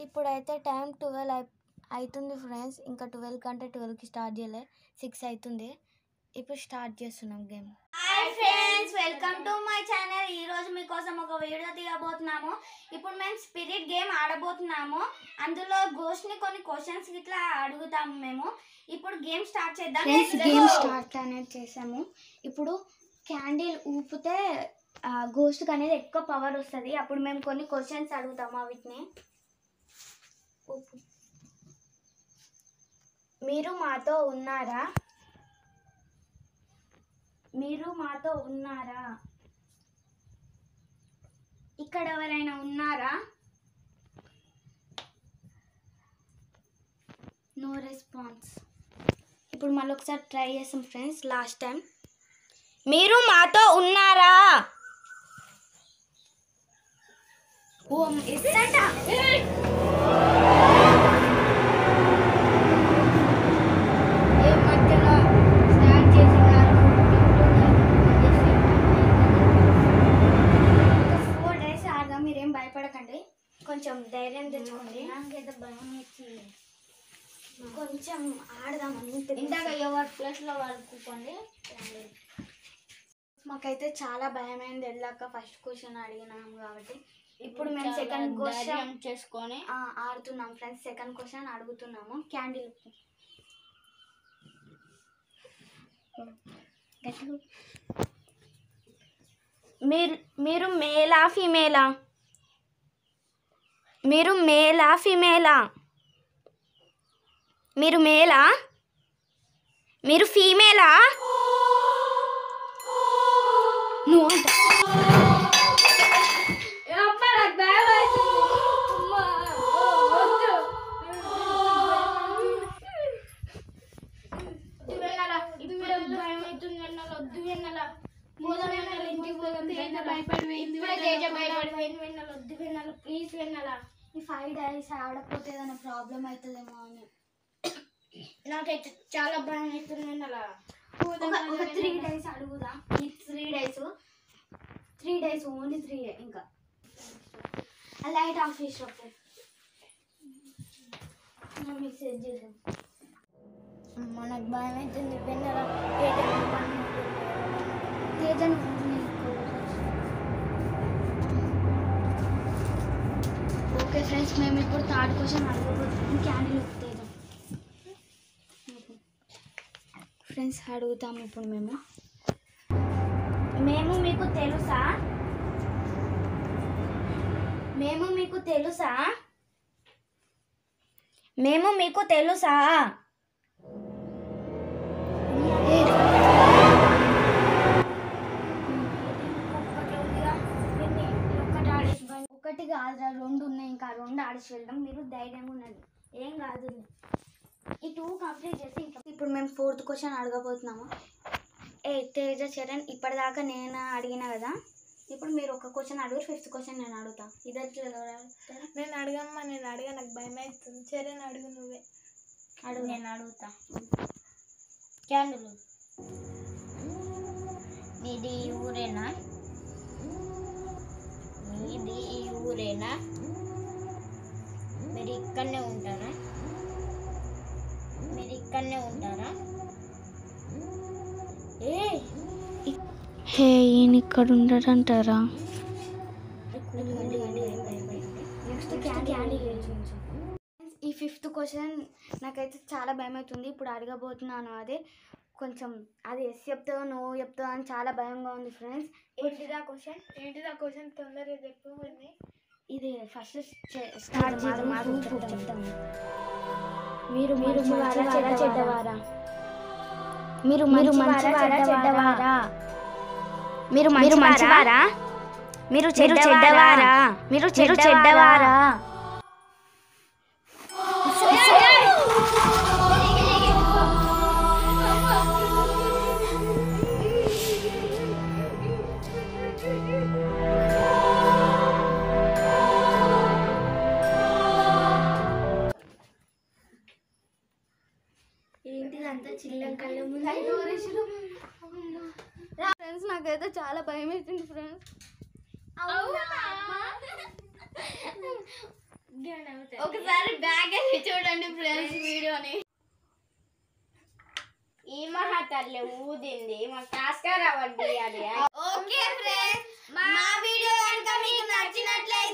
ఇప్పుడైతే time twelve అయి అవుతుంది ఫ్రెండ్స్ ఇంకా ట్వెల్వ్ కంటే ట్వెల్వ్కి స్టార్ట్ చేయలే సిక్స్ అవుతుంది ఇప్పుడు స్టార్ట్ చేస్తున్నాం game hi friends welcome to my channel ఈ రోజు మీకోసం ఒక వీడియో తీయబోతున్నాము ఇప్పుడు మేము స్పిరిట్ గేమ్ ఆడబోతున్నాము అందులో గోస్ట్ ని కొన్ని క్వశ్చన్స్ ఇట్లా అడుగుతాము మేము ఇప్పుడు గేమ్ స్టార్ట్ చేద్దాం friends Let's game go. Start అనేది చేసాము ఇప్పుడు క్యాండిల్ ఊపితే గోస్ట్కి అనేది ఎక్కువ పవర్ వస్తుంది అప్పుడు మేము కొన్ని క్వశ్చన్స్ అడుగుతాము వీటిని ఊపు. మీరు మాతో ఉన్నారా మీరు మాతో ఉన్నారా ఇక్కడ ఎవరైనా ఉన్నారా నో రెస్పాన్స్ ఇప్పుడు మళ్ళీ ఒకసారి ట్రై చేస్తాం ఫ్రెండ్స్ లాస్ట్ టైం మీరు మాతో ఉన్నారా ఓ ఇస్తంట ఏ మధ్యలో స్టార్ట్ చేసినారు ఫోర్ డేస్ ఆడదాం మీరేం భయపడకండి కొంచెం ధైర్యం తెచ్చుకోండి నాకైతే భయం వేసి కొంచెం ఆడదాం అంతే ఇందాక ఎవరి ప్లేస్ లో వాళ్ళు కూకోండి మాకైతే చాలా భయమైంది వెళ్ళాక ఫస్ట్ క్వశ్చన్ అడిగినాం కాబట్టి ఇప్పుడు మేము సెకండ్ క్వశ్చన్ చేసుకొని ఆడుతున్నాం ఫ్రెండ్స్ సెకండ్ క్వశ్చన్ అడుగుతున్నాము క్యాండిల్ మీరు మీరు మేలా ఫీమేలా మీరు మేలా ఫీమేలా మీరు మేలా మీరు ఫీమేలా నువ్వు అంట ప్లీజ్ విన్నాలా ఈ ఫైవ్ డేస్ ఆడకపోతే ఏదైనా ప్రాబ్లం అవుతుందేమో అని నాకైతే చాలా భయం అవుతుంది విన్నాలా ఒక ఒక త్రీ డేస్ అడుగుదా ఈ three days three days only three ఇంకా లైట్ ఆఫ్ చేసి ఒకసారి మీకు సెట్ చేసాం మనకు భయం అవుతుంది విన్నాలా తేజను ఓకే ఫ్రెండ్స్ మేము ఇప్పుడు థర్డ్ క్వశ్చన్ అడగబోతున్నాం క్యాండిల్ తేజం ఫ్రెండ్స్ అడుగుతాము ఇప్పుడు మేము మేము మీకు తెలుసా మేము మీకు తెలుసా మేము మీకు తెలుసా ఒకటి కాదురా రెండు ఉన్నాయి ఇంకా రెండు ఆడేసి వెళ్దాం మీరు ధైర్యంగా ఉండండి ఏం కాదు ఈ టూ కంప్లీట్ చేసి ఇంకా ఇప్పుడు మేము ఫోర్త్ క్వశ్చన్ అడగబోతున్నాము ఏ తేజ చరణ్ ఇప్పటిదాకా నేను అడిగిన కదా ఇప్పుడు మీరు ఒక క్వశ్చన్ అడుగు ఫిఫ్త్ క్వశ్చన్ నేను అడుగుతా ఇద్దరు నేను అడగమ్మా నేను అడగ నాకు భయం అవుతుంది సరే అడుగు నువ్వే అడుగు నేను అడుగుతా క్యాండిల్ మీది ఈ ఊరేనా మీది ఈ ఊరేనా మీరు ఇక్కడనే ఉంటారా మీరు ఇక్కడనే ఉంటారా ఏ హే ఈయన ఇక్కడ ఉండడంటారా నెక్స్ట్ క్యాండీ ఈ ఫిఫ్త్ క్వశ్చన్ నాకైతే చాలా భయం అవుతుంది ఇప్పుడు అడగబోతున్నాను అదే కొంచెం అది ఎస్ చెప్తావో నో చెప్తావో అని చాలా భయంగా ఉంది ఫ్రెండ్స్ ఏంటిదా క్వశ్చన్ ఏంటిదా క్వశ్చన్ తొందరగా చెప్పు మరి ఇది ఫస్ట్ స్టార్ట్ చెప్తాం మీరు మీరు మంచివారా చెడ్డవారా మీరు మీరు మంచివారా చెడ్డవారా మీరు మీరు మంచివారా మీరు చెడ్డవారా మీరు చెడ్డవారా ఏంటిదంతా చిల్లం కళ్ళ ఫ్రెండ్స్ నాకైతే చాలా భయం అవుతుంది ఫ్రెండ్స్ ఒకసారి బ్యాగ్ వెళ్ళి చూడండి ఫ్రెండ్స్ వీడియోని ఈ మహా తల్లి ఊదింది మా కాస్కర్ అవ్వండి అది ఓకే ఫ్రెండ్స్ మా వీడియో కనుక మీకు నచ్చినట్లయితే